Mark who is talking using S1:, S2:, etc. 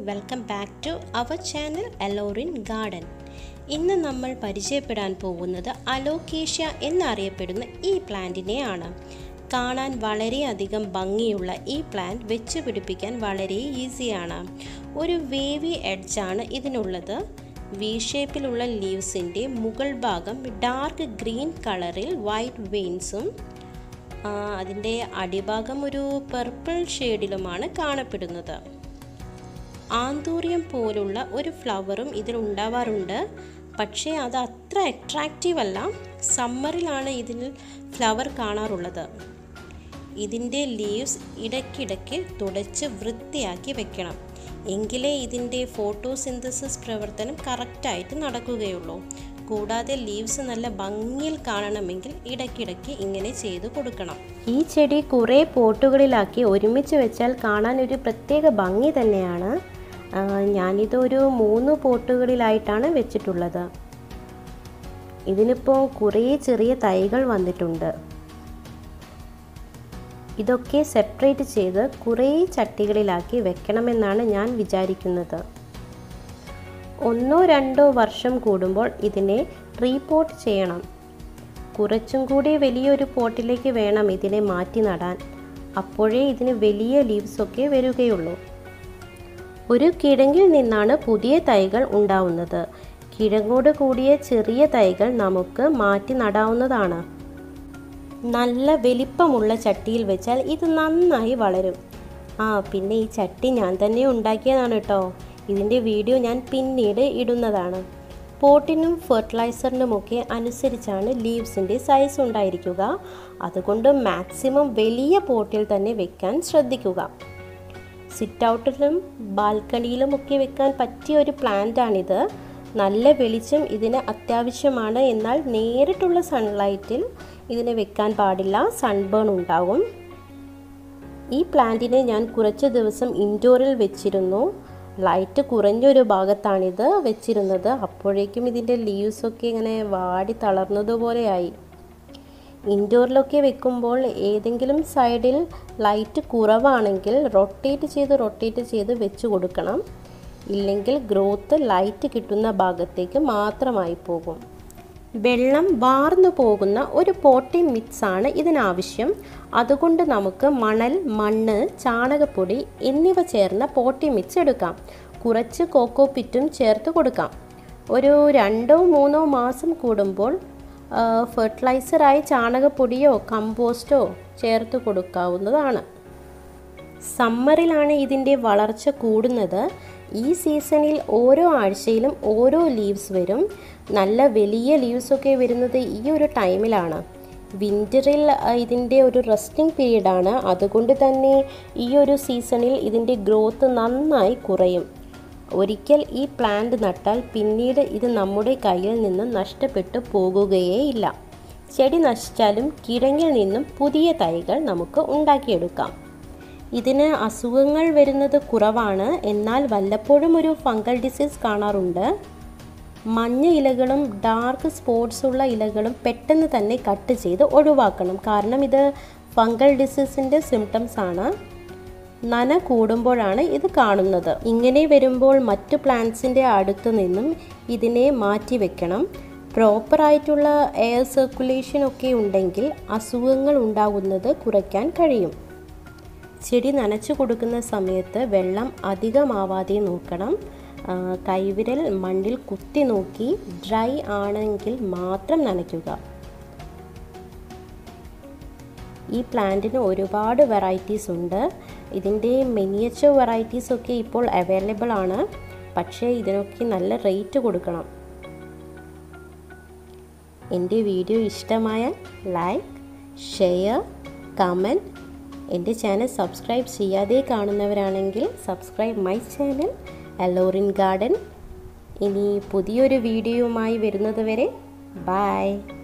S1: welcome back to our channel Alorin Garden ഇന്ന് നമ്മൾ പരിചയപ്പെടാൻ പോകുന്നത് അലോക്കേഷ്യ എന്നറിയപ്പെടുന്ന ഈ പ്ലാന്റിനെയാണ് കാണാൻ വളരെയധികം ഭംഗിയുള്ള ഈ പ്ലാന്റ് വെച്ച് പിടിപ്പിക്കാൻ വളരെ ഈസിയാണ് ഒരു വേവി എഡ്ജാണ് ഇതിനുള്ളത് വി ഷേപ്പിലുള്ള ലീവ്സിൻ്റെ മുകൾ ഭാഗം ഡാർക്ക് ഗ്രീൻ കളറിൽ വൈറ്റ് വെയിൻസും അതിൻ്റെ അടിഭാഗം ഒരു പർപ്പിൾ ഷെയ്ഡിലുമാണ് കാണപ്പെടുന്നത് ആന്തൂര്യം പോലുള്ള ഒരു ഫ്ലവറും ഇതിലുണ്ടാവാറുണ്ട് പക്ഷേ അത് അത്ര അട്രാക്റ്റീവ് അല്ല സമ്മറിലാണ് ഇതിൽ ഫ്ലവർ കാണാറുള്ളത് ഇതിൻ്റെ ലീവ്സ് ഇടയ്ക്കിടയ്ക്ക് തുടച്ച് വൃത്തിയാക്കി വെക്കണം എങ്കിലേ ഇതിൻ്റെ ഫോട്ടോസിന്തസിസ് പ്രവർത്തനം കറക്റ്റായിട്ട് നടക്കുകയുള്ളൂ കൂടാതെ ലീവ്സ് നല്ല ഭംഗിയിൽ കാണണമെങ്കിൽ ഇടയ്ക്കിടയ്ക്ക് ഇങ്ങനെ ചെയ്തു കൊടുക്കണം ഈ ചെടി കുറേ പോട്ടുകളിലാക്കി ഒരുമിച്ച് വെച്ചാൽ കാണാൻ ഒരു പ്രത്യേക ഭംഗി തന്നെയാണ് ഞാനിതൊരു മൂന്ന് പോട്ടുകളിലായിട്ടാണ് വെച്ചിട്ടുള്ളത് ഇതിനിപ്പോൾ കുറേ ചെറിയ തൈകൾ വന്നിട്ടുണ്ട് ഇതൊക്കെ സെപ്പറേറ്റ് ചെയ്ത് കുറേ ചട്ടികളിലാക്കി വെക്കണമെന്നാണ് ഞാൻ വിചാരിക്കുന്നത് ഒന്നോ രണ്ടോ വർഷം കൂടുമ്പോൾ ഇതിനെ റീപോർട്ട് ചെയ്യണം കുറച്ചും കൂടി വലിയൊരു പോട്ടിലേക്ക് വേണം ഇതിനെ മാറ്റി നടാൻ അപ്പോഴേ ഇതിന് വലിയ ലീവ്സൊക്കെ വരികയുള്ളൂ ഒരു കിഴങ്ങിൽ നിന്നാണ് പുതിയ തൈകൾ ഉണ്ടാവുന്നത് കിഴങ്ങോട് കൂടിയ ചെറിയ തൈകൾ നമുക്ക് മാറ്റി നടാവുന്നതാണ് നല്ല വലിപ്പമുള്ള ചട്ടിയിൽ വെച്ചാൽ ഇത് നന്നായി വളരും ആ പിന്നെ ഈ ചട്ടി ഞാൻ തന്നെ ഉണ്ടാക്കിയതാണ് കേട്ടോ ഇതിൻ്റെ വീഡിയോ ഞാൻ പിന്നീട് ഇടുന്നതാണ് പോട്ടിനും ഫെർട്ടിലൈസറിനുമൊക്കെ അനുസരിച്ചാണ് ലീവ്സിൻ്റെ സൈസ് ഉണ്ടായിരിക്കുക അതുകൊണ്ട് മാക്സിമം വലിയ പോട്ടിൽ തന്നെ വെക്കാൻ ശ്രദ്ധിക്കുക സിറ്റ് ഔട്ടിലും ബാൽക്കണിയിലും ഒക്കെ വെക്കാൻ പറ്റിയ ഒരു പ്ലാന്റാണിത് നല്ല വെളിച്ചം ഇതിന് അത്യാവശ്യമാണ് എന്നാൽ നേരിട്ടുള്ള സൺലൈറ്റിൽ ഇതിനെ വെക്കാൻ പാടില്ല സൺബേൺ ഉണ്ടാകും ഈ പ്ലാന്റിനെ ഞാൻ കുറച്ച് ദിവസം ഇൻഡോറിൽ വെച്ചിരുന്നു ലൈറ്റ് കുറഞ്ഞൊരു ഭാഗത്താണിത് വെച്ചിരുന്നത് അപ്പോഴേക്കും ഇതിൻ്റെ ലീവ്സൊക്കെ ഇങ്ങനെ വാടി തളർന്നതുപോലെയായി ഇൻഡോറിലൊക്കെ വെക്കുമ്പോൾ ഏതെങ്കിലും സൈഡിൽ ലൈറ്റ് കുറവാണെങ്കിൽ റൊട്ടേറ്റ് ചെയ്ത് റൊട്ടേറ്റ് ചെയ്ത് വെച്ച് കൊടുക്കണം ഇല്ലെങ്കിൽ ഗ്രോത്ത് ലൈറ്റ് കിട്ടുന്ന ഭാഗത്തേക്ക് മാത്രമായി പോകും വെള്ളം വാർന്നു പോകുന്ന ഒരു പോട്ടി മിക്സാണ് ഇതിനാവശ്യം അതുകൊണ്ട് നമുക്ക് മണൽ മണ്ണ് ചാണകപ്പൊടി എന്നിവ ചേർന്ന പോട്ടി മിക്സ് എടുക്കാം കുറച്ച് കോക്കോ പിറ്റും ചേർത്ത് കൊടുക്കാം ഒരു രണ്ടോ മൂന്നോ മാസം കൂടുമ്പോൾ ഫെർട്ടിലൈസറായി ചാണകപ്പൊടിയോ കമ്പോസ്റ്റോ ചേർത്ത് കൊടുക്കാവുന്നതാണ് സമ്മറിലാണ് ഇതിൻ്റെ വളർച്ച കൂടുന്നത് ഈ സീസണിൽ ഓരോ ആഴ്ചയിലും ഓരോ ലീവ്സ് വരും നല്ല വലിയ ലീവ്സൊക്കെ വരുന്നത് ഈ ഒരു ടൈമിലാണ് വിൻ്ററിൽ ഇതിൻ്റെ ഒരു റെസ്റ്റിംഗ് പീരീഡാണ് അതുകൊണ്ട് തന്നെ ഈ ഒരു സീസണിൽ ഇതിൻ്റെ ഗ്രോത്ത് നന്നായി കുറയും ഒരിക്കൽ ഈ പ്ലാന്റ് നട്ടാൽ പിന്നീട് ഇത് നമ്മുടെ കയ്യിൽ നിന്ന് നഷ്ടപ്പെട്ടു പോകുകയേ ഇല്ല ചെടി നശിച്ചാലും കിഴങ്ങിൽ നിന്നും പുതിയ തൈകൾ നമുക്ക് ഉണ്ടാക്കിയെടുക്കാം ഇതിന് അസുഖങ്ങൾ വരുന്നത് കുറവാണ് എന്നാൽ വല്ലപ്പോഴും ഒരു ഫംഗൽ ഡിസീസ് കാണാറുണ്ട് മഞ്ഞ ഇലകളും ഡാർക്ക് സ്പോട്ട്സ് ഉള്ള ഇലകളും പെട്ടെന്ന് തന്നെ കട്ട് ചെയ്ത് ഒഴിവാക്കണം കാരണം ഇത് ഫംഗൽ ഡിസീസിൻ്റെ സിംറ്റംസ് ആണ് നന കൂടുമ്പോഴാണ് ഇത് കാണുന്നത് ഇങ്ങനെ വരുമ്പോൾ മറ്റു പ്ലാന്റ്സിൻ്റെ അടുത്തു നിന്നും ഇതിനെ മാറ്റി വെക്കണം പ്രോപ്പറായിട്ടുള്ള എയർ സർക്കുലേഷൻ ഒക്കെ ഉണ്ടെങ്കിൽ അസുഖങ്ങൾ ഉണ്ടാകുന്നത് കുറയ്ക്കാൻ കഴിയും ചെടി നനച്ചു കൊടുക്കുന്ന സമയത്ത് വെള്ളം അധികമാവാതെ നോക്കണം കൈവിരൽ മണ്ണിൽ കുത്തി നോക്കി ഡ്രൈ ആണെങ്കിൽ മാത്രം നനയ്ക്കുക ഈ പ്ലാന്റിന് ഒരുപാട് വെറൈറ്റീസ് ഉണ്ട് ഇതിൻ്റെ മിനിയേച്ചർ വെറൈറ്റീസ് ഒക്കെ ഇപ്പോൾ അവൈലബിൾ ആണ് പക്ഷേ ഇതിനൊക്കെ നല്ല റേറ്റ് കൊടുക്കണം എൻ്റെ വീഡിയോ ഇഷ്ടമായാൽ ലൈക്ക് ഷെയർ കമൻറ്റ് എൻ്റെ ചാനൽ സബ്സ്ക്രൈബ് ചെയ്യാതെ കാണുന്നവരാണെങ്കിൽ subscribe my channel Alorin Garden ഇനി പുതിയൊരു വീഡിയോയുമായി വരുന്നത് വരെ ബായ്